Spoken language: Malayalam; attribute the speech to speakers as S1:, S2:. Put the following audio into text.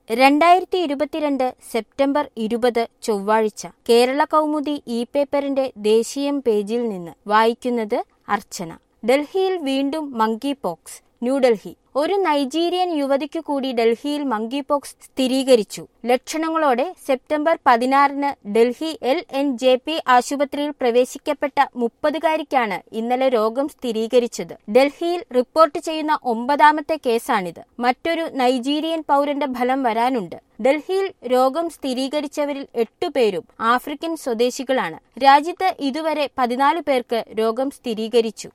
S1: രണ്ടായിരത്തി ഇരുപത്തിരണ്ട് സെപ്റ്റംബർ ഇരുപത് ചൊവ്വാഴ്ച കേരള കൗമുദി ഇ പേപ്പറിന്റെ ദേശീയം പേജിൽ നിന്ന് വായിക്കുന്നത് അർച്ചന ഡൽഹിയിൽ വീണ്ടും മങ്കി പോക്സ് ന്യൂഡൽഹി ഒരു നൈജീരിയൻ യുവതിക്കു കൂടി ഡൽഹിയിൽ മങ്കി പോക്സ് സ്ഥിരീകരിച്ചു ലക്ഷണങ്ങളോടെ സെപ്റ്റംബർ പതിനാറിന് Delhi L N J P ആശുപത്രിയിൽ പ്രവേശിക്കപ്പെട്ട മുപ്പതുകാരിക്കാണ് ഇന്നലെ രോഗം സ്ഥിരീകരിച്ചത് ഡൽഹിയിൽ റിപ്പോർട്ട് ചെയ്യുന്ന ഒമ്പതാമത്തെ കേസാണിത് മറ്റൊരു നൈജീരിയൻ പൗരന്റെ ഫലം വരാനുണ്ട് ഡൽഹിയിൽ രോഗം സ്ഥിരീകരിച്ചവരിൽ എട്ടുപേരും ആഫ്രിക്കൻ സ്വദേശികളാണ് രാജ്യത്ത് ഇതുവരെ പതിനാല് പേർക്ക് രോഗം സ്ഥിരീകരിച്ചു